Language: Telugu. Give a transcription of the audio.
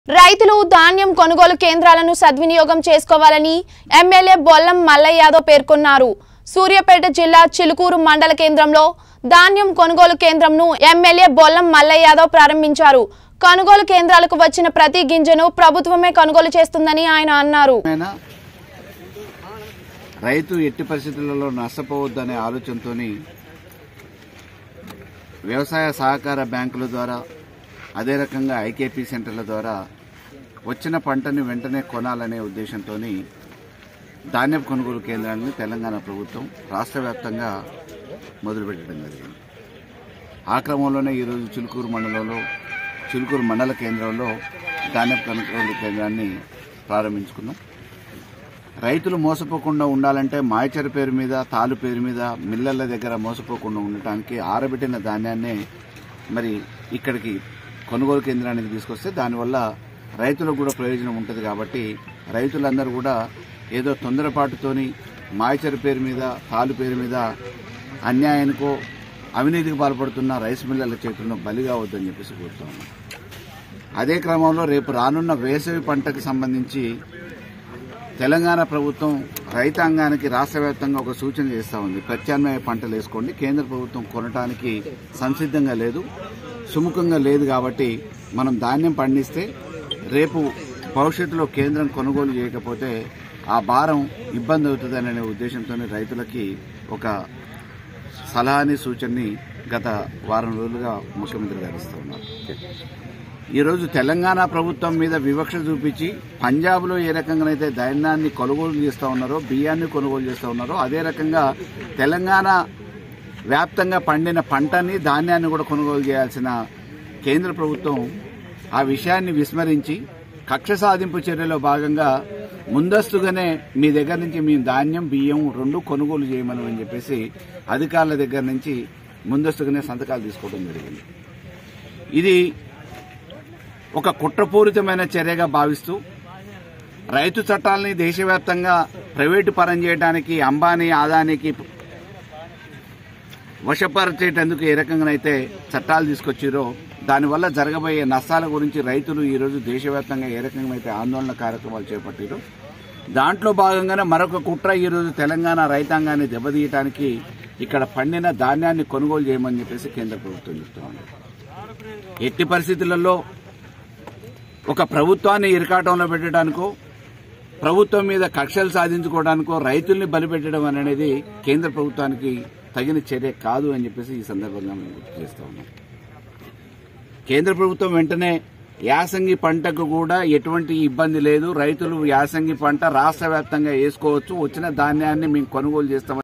రైతులు ధాన్యం కొనుగోలు కేంద్రాలను సద్వినియోగం చేసుకోవాలని ఎమ్మెల్యే బొల్లం మల్లయ్య యాదవ్ పేర్కొన్నారు సూర్యాపేట జిల్లా చిలుకూరు మండల కేంద్రంలో ధాన్యం కొనుగోలు కేంద్రంను ఎమ్మెల్యే బొల్లం మల్లయ్య యాదవ్ ప్రారంభించారు కొనుగోలు కేంద్రాలకు వచ్చిన ప్రతి గింజను ప్రభుత్వమే కొనుగోలు చేస్తుందని ఆయన అన్నారు అయినా రైతు ఎట్టి పరిస్థితులలో నష్టపోవద్దనే ఆలోచనతో వ్యవసాయ సహకార బ్యాంకుల ద్వారా అదే రకంగా ఐకేపీ సెంటర్ల ద్వారా వచ్చిన పంటని వెంటనే కొనాలనే ఉద్దేశంతో ధాన్యం కొనుగోలు కేంద్రాలను తెలంగాణ ప్రభుత్వం రాష్ట్ర వ్యాప్తంగా మొదలుపెట్టడం జరిగింది ఆ క్రమంలోనే ఈరోజు చిలుకూరు మండలంలో చిలుకూరు మండల కేంద్రంలో ధాన్యం కొనుగోలు కేంద్రాన్ని ప్రారంభించుకున్నాం రైతులు మోసపోకుండా ఉండాలంటే మాయచర పేరు మీద తాలు పేరు మీద మిల్లర్ల దగ్గర మోసపోకుండా ఉండటానికి ఆరబెట్టిన ధాన్యాన్నే మరి ఇక్కడికి కొనుగోలు కేంద్రానికి తీసుకొస్తే దానివల్ల రైతులకు కూడా ప్రయోజనం ఉంటుంది కాబట్టి రైతులందరూ కూడా ఏదో తొందరపాటుతోని మాయచర పేరు మీద తాలు పేరు మీద అన్యాయానికో అవినీతికి పాల్పడుతున్న రైస్ మిల్లర్ల చేతుల్లో బలి కావద్దని చెప్పేసి కోరుతున్నాను అదే క్రమంలో రేపు రానున్న వేసవి పంటకు సంబంధించి తెలంగాణ ప్రభుత్వం రైతాంగానికి రాష్ట్ర వ్యాప్తంగా ఒక సూచన చేస్తూ ఉంది ప్రత్యామ్నాయ పంటలు వేసుకోండి కేంద్ర ప్రభుత్వం కొనటానికి సంసిద్ధంగా లేదు సుముఖంగా లేదు కాబట్టి మనం ధాన్యం పండిస్తే రేపు భవిష్యత్తులో కేంద్రం కొనుగోలు చేయకపోతే ఆ భారం ఇబ్బంది అవుతుందనే ఉద్దేశంతో రైతులకి ఒక సలహాని సూచనని గత వారం రోజులుగా ముఖ్యమంత్రి గారు ఇస్తూ ఉన్నారు ఈరోజు తెలంగాణ ప్రభుత్వం మీద వివక్ష చూపించి పంజాబ్లో ఏ రకంగానైతే ధాన్యాన్ని కొనుగోలు చేస్తూ ఉన్నారో బియ్యాన్ని కొనుగోలు చేస్తూ ఉన్నారో అదే రకంగా తెలంగాణ వ్యాప్తంగా పండిన పంటని ధాన్యాన్ని కూడా కొనుగోలు చేయాల్సిన కేంద్ర ప్రభుత్వం ఆ విషయాన్ని విస్మరించి కక్ష సాధింపు చర్యలో భాగంగా ముందస్తుగానే మీ దగ్గర నుంచి మీ ధాన్యం బియ్యం రెండు కొనుగోలు చేయమని అని చెప్పేసి అధికారుల దగ్గర నుంచి ముందస్తుగానే సంతకాలు తీసుకోవడం జరిగింది ఇది ఒక కుట్రపూరితమైన చర్యగా భావిస్తూ రైతు చట్టాలని దేశవ్యాప్తంగా ప్రైవేటు పరం చేయడానికి అంబానీ ఆదానికి వశపరిచేటందుకు ఏ రకంగానైతే చట్టాలు తీసుకొచ్చిరో దానివల్ల జరగబోయే నష్టాల గురించి రైతులు ఈరోజు దేశవ్యాప్తంగా ఏ రకంగానైతే ఆందోళన కార్యక్రమాలు చేపట్టారో దాంట్లో భాగంగానే మరొక కుట్ర ఈరోజు తెలంగాణ రైతాంగాన్ని దెబ్బతీయటానికి ఇక్కడ పండిన ధాన్యాన్ని కొనుగోలు చేయమని చెప్పేసి కేంద్ర ప్రభుత్వం చెప్తోంది ఎట్టి పరిస్థితులలో ఒక ప్రభుత్వాన్ని ఇరకాటంలో పెట్టడానికో ప్రభుత్వం మీద కక్షలు సాధించుకోవడానికో రైతుల్ని బలిపెట్టడం అనేది కేంద్ర ప్రభుత్వానికి తగిన చర్య కాదు అని చెప్పేసి ఈ సందర్భంగా మేము గుర్తు చేస్తా ఉన్నాం కేంద్ర ప్రభుత్వం వెంటనే యాసంగి పంటకు కూడా ఎటువంటి ఇబ్బంది లేదు రైతులు యాసంగి పంట రాష్ట్ర వ్యాప్తంగా వేసుకోవచ్చు వచ్చిన ధాన్యాన్ని మేము కొనుగోలు చేస్తామని